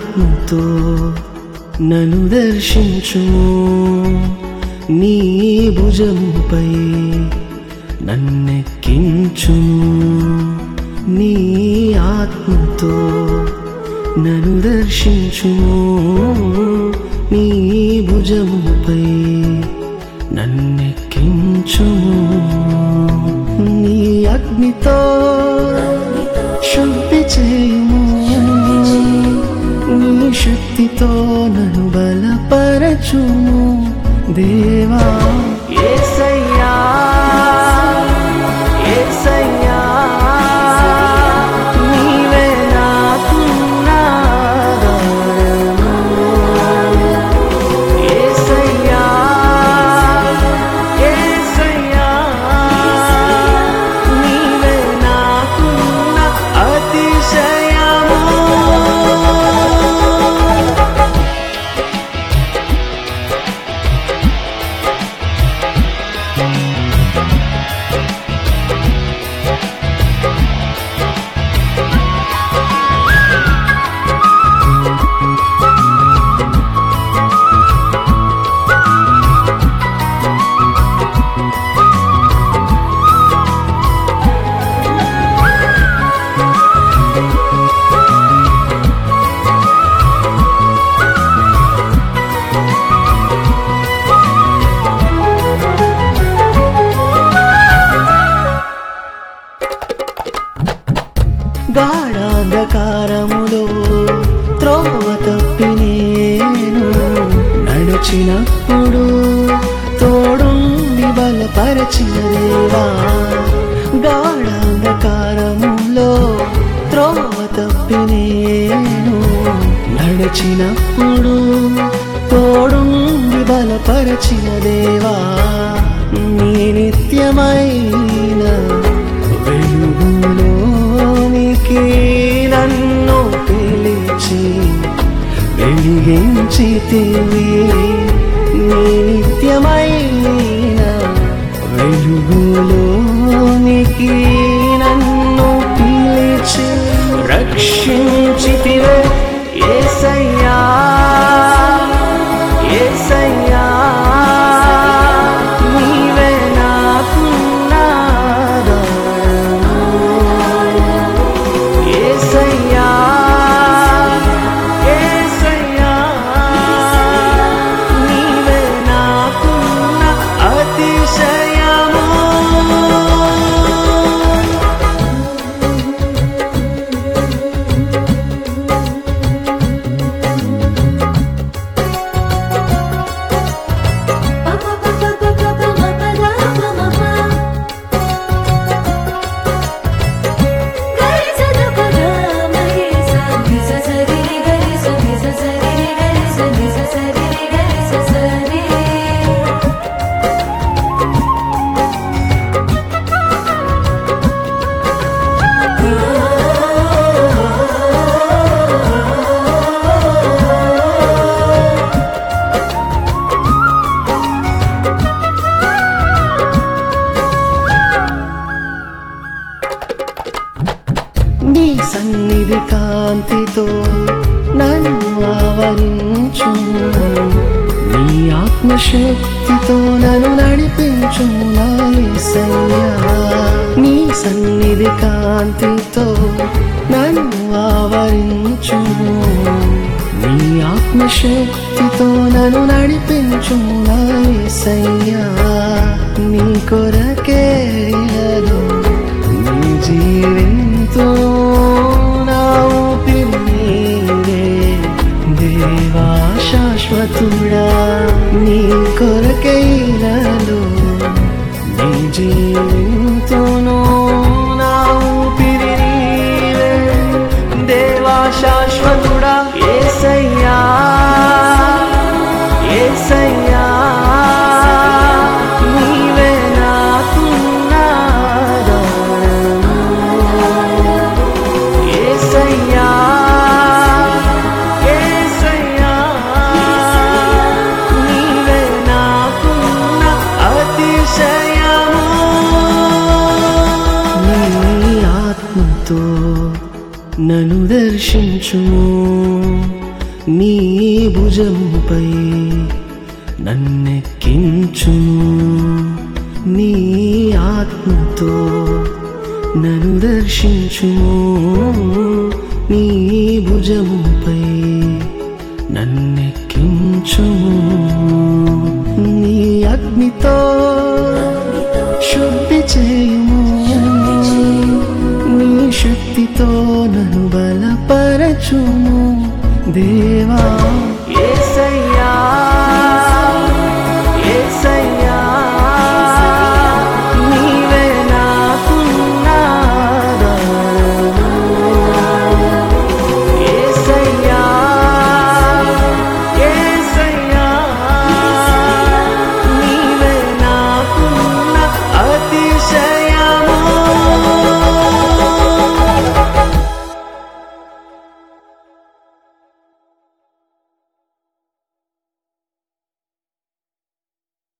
ఆత్మతో నన్ను దర్శించు నీ భుజముపై నన్నెక్కించు నీ ఆత్మతో నన్ను దర్శించు నీ భుజముపై నన్నెక్కించు నీ అగ్నితో శుద్ధి చేయుము నీ శక్తితో నన్ను బలపరచుము దేవా యేసయ్యా యేసయ్యా నీవే నాకున్నాధారము. యేసయ్యా యేసయ్యా నీవే నాకున్న అతిశయము గాఢాంధకారములో త్రోవ తప్పి నేను నడిచినప్పుడు తోడుండి బలపరచిన దేవా గాఢాంధకారములో త్రోవ తప్పి నేను నడిచినప్పుడు తోడుండి బలపరచిన దేవా నీ నిత్యమైన వెలుగులోనికి నన్ను పిలిచి వెలిగించితివి నీ నిత్యమైన వెలుగులోనికి నన్ను పిలిచి రక్షించితివే ఏసయ్యా ఏసయ్యా నీవే నాకున్నాధారము. ఏసయ్యా ఏసయ్యా నీవే నాకున్న అతిశయము నీ సన్నిధి కాంతితో నన్ను ఆవరించు నీ ఆత్మశక్తితో నన్ను నడిపించు నా యేసయ్యా నీ సన్నిధి కాంతితో నన్ను ఆవరించు నీ ఆత్మశక్తితో నన్ను నడిపించు నా యేసయ్యా నీ కొరకే ఇలాలో నీ జీవింతో నా ఊపిరి నీవే దేవా శాశ్వతుడా నీ కొరకైలలో నీ జీవింతును నా ఊపిరి నీవే దేవా శాశ్వతుడా ఏసయ్యా ఏసయ్యా నీవే నాకున్నాధారము. ఏసయ్యా ఏసయ్యా నీవే నాకున్న అతిశయము నీ ఆత్మతో నన్ను దర్శించుము నీ భుజముపై నన్నెక్కించు నీ ఆత్మతో నన్ను దర్శించుము నీ భుజముపై నన్నెక్కించుము నీ అగ్నితో శుద్ధి చేయుము నీ శక్తితో నన్ను బలపరచుము దేవా ఏసయ్యా